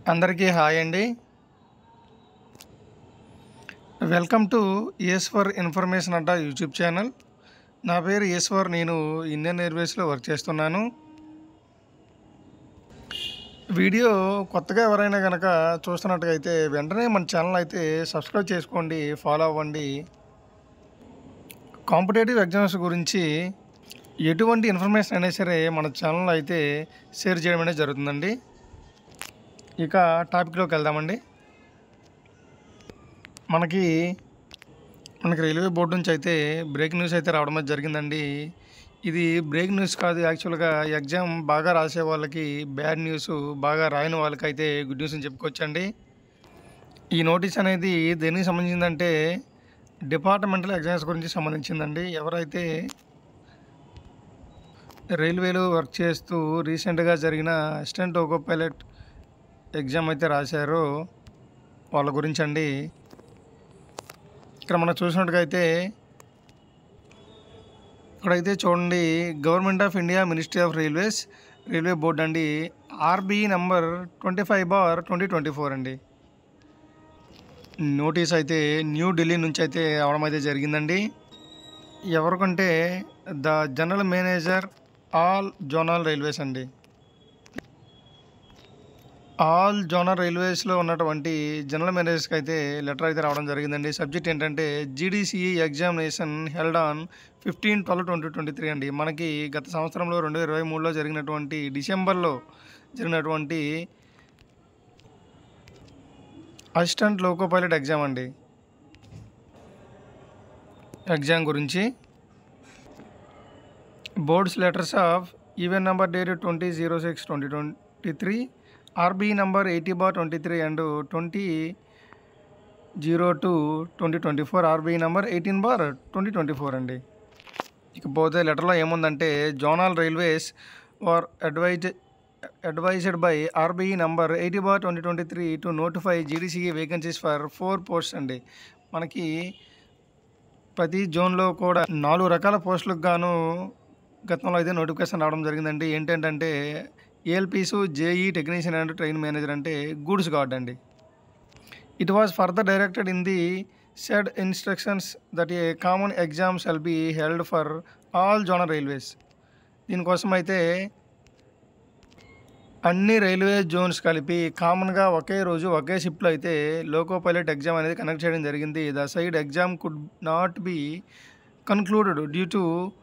అందరికీ హాయ్ అండి welcome to Eswar information Adda YouTube channel నా పేరు ఈశ్వర్ నేను ఇండియన్ ఎయిర్వేస్లో వర్క్ చేస్తున్నాను వీడియో కొత్తగా ఎవరైనా కనుక చూస్తున్నట్టుగా అయితే వెంటనే మన ఛానల్ అయితే సబ్స్క్రైబ్ చేసుకోండి ఫాలో అవ్వండి కాంపిటేటివ్ ఎగ్జామ్స్ గురించి ఎటువంటి ఇన్ఫర్మేషన్ అయినా సరే మన ఛానల్లో అయితే షేర్ చేయడం అనేది జరుగుతుందండి ఇక టాపిక్లోకి వెళ్దామండి మనకి మనకి రైల్వే బోర్డు నుంచి అయితే బ్రేక్ న్యూస్ అయితే రావడం అయితే జరిగిందండి ఇది బ్రేక్ న్యూస్ కాదు యాక్చువల్గా ఎగ్జామ్ బాగా రాసే వాళ్ళకి బ్యాడ్ న్యూస్ బాగా రాయని వాళ్ళకి అయితే గుడ్ న్యూస్ అని చెప్పుకోవచ్చండి ఈ నోటీస్ అనేది దేనికి సంబంధించిందంటే డిపార్ట్మెంటల్ ఎగ్జామ్స్ గురించి సంబంధించిందండి ఎవరైతే రైల్వేలో వర్క్ చేస్తూ రీసెంట్గా జరిగిన అసిస్టెంట్ ఓకో పైలట్ ఎగ్జామ్ అయితే రాశారో వాళ్ళ గురించి అండి ఇక్కడ మనం చూసినట్టుగా అయితే ఇక్కడైతే చూడండి government of India ministry of railways railway board అండి RB number twenty five bar twenty twenty four అండి నోటీస్ అయితే న్యూ ఢిల్లీ నుంచి అయితే అవడం అయితే జరిగిందండి ఎవరికంటే the general manager all zonal railways అండి ఆల్ జోనల్ రైల్వేస్లో ఉన్నటువంటి జనరల్ మేనేజర్స్కి అయితే లెటర్ అయితే రావడం జరిగిందండి సబ్జెక్ట్ ఏంటంటే GDCE examination held on fifteen twelve twenty twenty three అండి మనకి గత సంవత్సరంలో రెండు వేల ఇరవై మూడులో జరిగినటువంటి డిసెంబర్లో జరిగినటువంటి అసిస్టెంట్ లోకో పైలట్ ఎగ్జామ్ అండి ఎగ్జామ్ గురించి boards letters of even number date twenty zero six twenty twenty three RB number eighty bar twenty three and twenty zero two twenty twenty four RB number eighteen bar twenty twenty four అండి ఇకపోతే లెటర్లో ఏముందంటే zonal railways are advise advised by RBE number eighty bar twenty twenty three to notify GDCE vacancies for four posts అండి మనకి ప్రతి జోన్లో కూడా నాలుగు రకాల పోస్టులకు గాను గతంలో అయితే నోటిఫికేషన్ రావడం జరిగిందండి ఏంటంటే ALPs JE technician and train manager అంటే గూడ్స్ గార్డ్ అండి it was further directed in the said instructions that a common exam shall be held for all zonal railways దీనికోసం అయితే అన్ని రైల్వే జోన్స్ కలిపి కామన్గా ఒకే రోజు ఒకే షిప్లో అయితే లోకో పైలట్ ఎగ్జామ్ అనేది కండక్ట్ చేయడం జరిగింది the said exam could not be concluded due to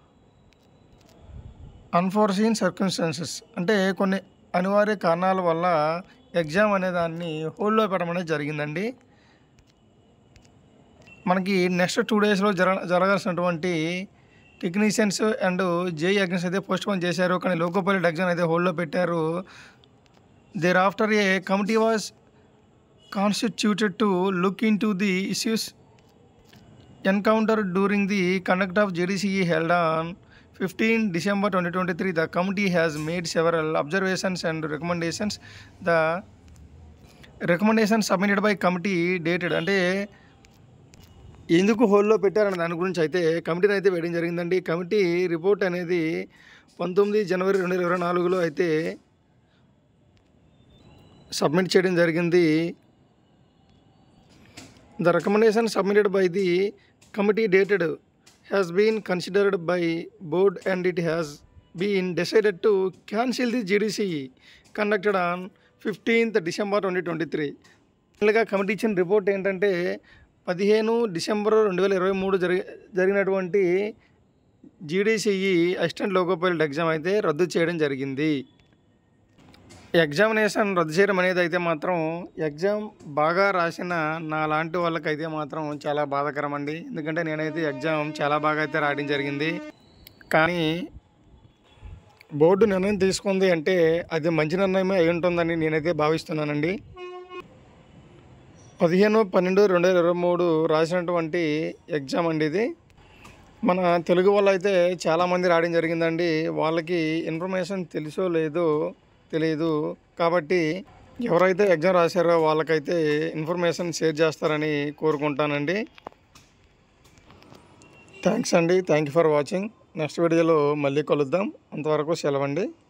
unforeseen circumstances అంటే కొన్ని అనివార్య కారణాల వల్ల ఎగ్జామ్ అనే దాన్ని హోల్డ్లో పెట్టడం అనేది జరిగిందండి మనకి నెక్స్ట్ టూ డేస్లో జర జరగాల్సినటువంటి టెక్నీషియన్స్ అండ్ జేఈ ఎగ్జామ్స్ అయితే పోస్ట్ పోన్ చేశారు కానీ లోకో పైలట్ ఎగ్జామ్ అయితే హోల్డ్లో పెట్టారు thereafter a committee was constituted to look into the issues encounter during the conduct of JDCE held on 15 December 2023, the committee has made several observations and recommendations. The recommendations submitted by committee dated అంటే ఎందుకు హోల్లో పెట్టారన్న దాని గురించి అయితే కమిటీని అయితే వేయడం జరిగిందండి committee report అనేది పంతొమ్మిది జనవరి రెండు వేల ఇరవై నాలుగులో అయితే సబ్మిట్ చేయడం జరిగింది the recommendation submitted by the committee dated has been considered by board and it has been decided to cancel the GDCE conducted on 15th December 2023. ఫైనల్గా కమిటీ ఇచ్చిన రిపోర్ట్ ఏంటంటే పదిహేను డిసెంబర్ రెండు వేల ఇరవై మూడు జరిగి జరిగినటువంటి GDCE assistant loco pilot exam అయితే రద్దు చేయడం జరిగింది ఎగ్జామినేషన్ రద్దు చేయడం అనేది అయితే మాత్రం ఎగ్జామ్ బాగా రాసిన నా లాంటి వాళ్ళకైతే మాత్రం చాలా బాధాకరం అండి ఎందుకంటే నేనైతే ఎగ్జామ్ చాలా బాగా అయితే రాయడం జరిగింది కానీ బోర్డు నిర్ణయం తీసుకుంది అంటే అది మంచి నిర్ణయమే అయి ఉంటుందని నేనైతే భావిస్తున్నానండి పదిహేను పన్నెండు రెండు వేల ఇరవై మూడు రాసినటువంటి ఎగ్జామ్ అండి ఇది మన తెలుగు వాళ్ళు అయితే చాలామంది రాయడం జరిగిందండి వాళ్ళకి ఇన్ఫర్మేషన్ తెలుసో లేదో తెలియదు కాబట్టి ఎవరైతే ఎగ్జామ్ రాశారో వాళ్ళకైతే ఇన్ఫర్మేషన్ షేర్ చేస్తారని కోరుకుంటానండి థ్యాంక్స్ అండి thank you for watching next వీడియోలో మళ్ళీ కలుద్దాం అంతవరకు సెలవండి